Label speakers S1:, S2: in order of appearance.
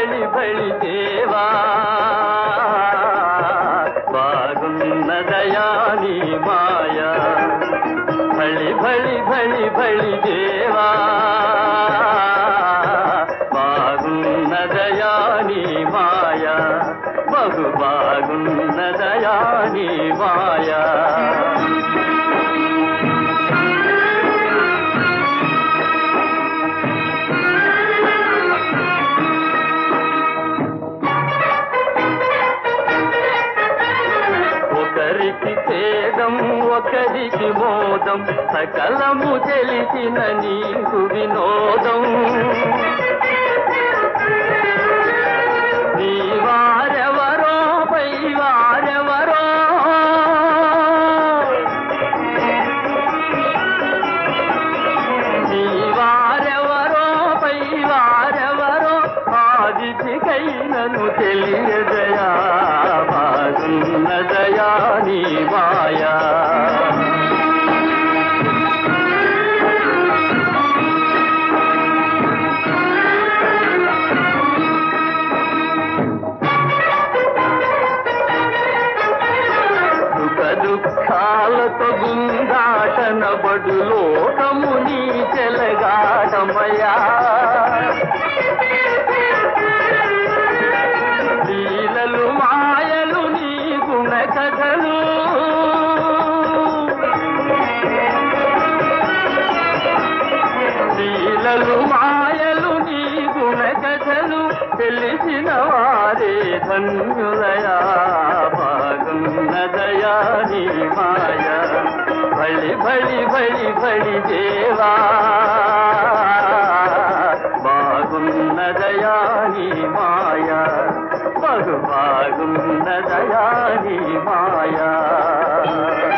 S1: బళి బళి దేవా బాగున్నదయా నీ మాయా బళి బళి బళి బళి దేవా బాగున్నదయా నీ మాయా బహు బాగున్నదయా నీ మాయా ఒకరికి ఖేదం ఒకరికి మోదం సకలము తెలిసిన నీకు వినోదం నీ వారెవరో పై వారెవరో నీ వారెవరో పై వారెవరో ఆదితికైనను తెలియదయా బాగున్నదయా నీ మాయా సుఖ దుఃఖాలతో గుందాటన బడు లోకము నీ చెలగాటమయా లీలలు మాయలు నీ గుణ కథలు లీలలు మాయలు నీ గుణ కథలు తెలిసిన వారే ధన్యులయా బాగున్నదయా నీ మాయ బళి బళి బళి బళి దేవా బాగున్నదయా నీ మాయ బహు బాగున్నదయా నీ మాయా